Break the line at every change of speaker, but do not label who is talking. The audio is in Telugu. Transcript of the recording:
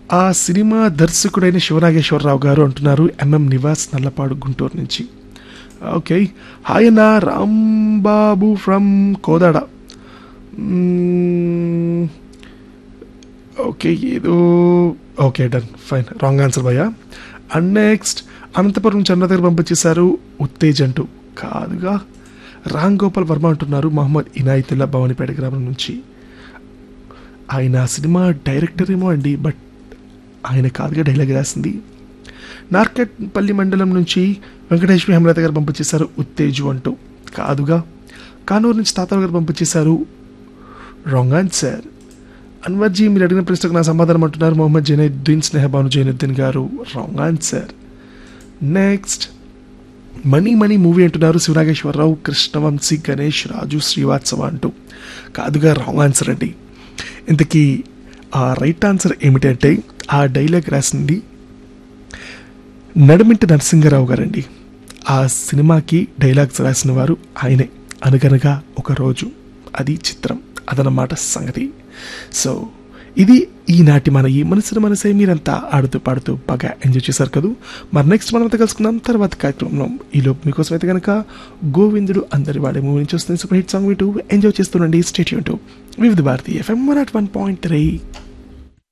ఆ సినిమా దర్శకుడైన శివనాగేశ్వరరావు గారు అంటున్నారు ఎంఎం నివాస్ నల్లపాడు గుంటూరు నుంచి ఓకే హాయ్ అన్న రాంబాబు ఫ్రమ్ కోదాడ మ్మ్. ఓకే ఏదో okay done fine wrong answer భయ్యా అండ్ నెక్స్ట్ అనంతపురం చంద్ర దగ్గర పంపించేశారు ఉత్తేజ్ అంటూ కాదుగా రామ్ గోపాల్ వర్మ అంటున్నారు మహమ్మద్ ఇనాయతుల్లా భవనిపేట గ్రామం నుంచి ఆయన సినిమా డైరెక్టర్ ఏమో అండి బట్ ఆయన కాదుగా డైలాగ్ రాసింది నార్కెట్పల్లి మండలం నుంచి వెంకటేశ్వరి హేమలత గారు పంపించేశారు ఉత్తేజు అంటూ కాదుగా కానూరు నుంచి తాతయ్య గారు పంపించేశారు రాంగ్ ఆన్సర్ అన్వర్జీ మీరు అడిగిన ప్రశ్నకు నా సమాధానం అంటున్నారు మొహమ్మద్ జైనుద్దీన్ స్నేహబాను జైనుద్దీన్ గారు wrong answer next money money movie అంటున్నారు శివనాగేశ్వరరావు కృష్ణవంశీ గణేష్ రాజు శ్రీవాత్సవ అంటూ కాదుగా రాంగ్ ఆన్సర్ అండి ఇంతకీ ఆ రైట్ ఆన్సర్ ఏమిటంటే ఆ డైలాగ్ రాసింది నడమింటి నరసింగరావు గారండి ఆ సినిమాకి డైలాగ్స్ రాసిన వారు ఆయనే అనగనగా ఒక రోజు అది చిత్రం అదనమాట సంగతి సో ఇది ఈనాటి మన ఈ మనసును మనసే మీరంతా ఆడుతూ పాడుతూ బాగా ఎంజాయ్ చేశారు కదా మరి నెక్స్ట్ మనమంతా కలుసుకుందాం తర్వాత కార్యక్రమంలో ఈలోపు మీకోసం అయితే కనుక గోవిందుడు అందరి వాడే మూవీ నుంచి వస్తుంది సూపర్ హిట్ సాంగ్ వింటూ ఎంజాయ్ చేస్తుండండి state to Vividh Bharati FM one at one point three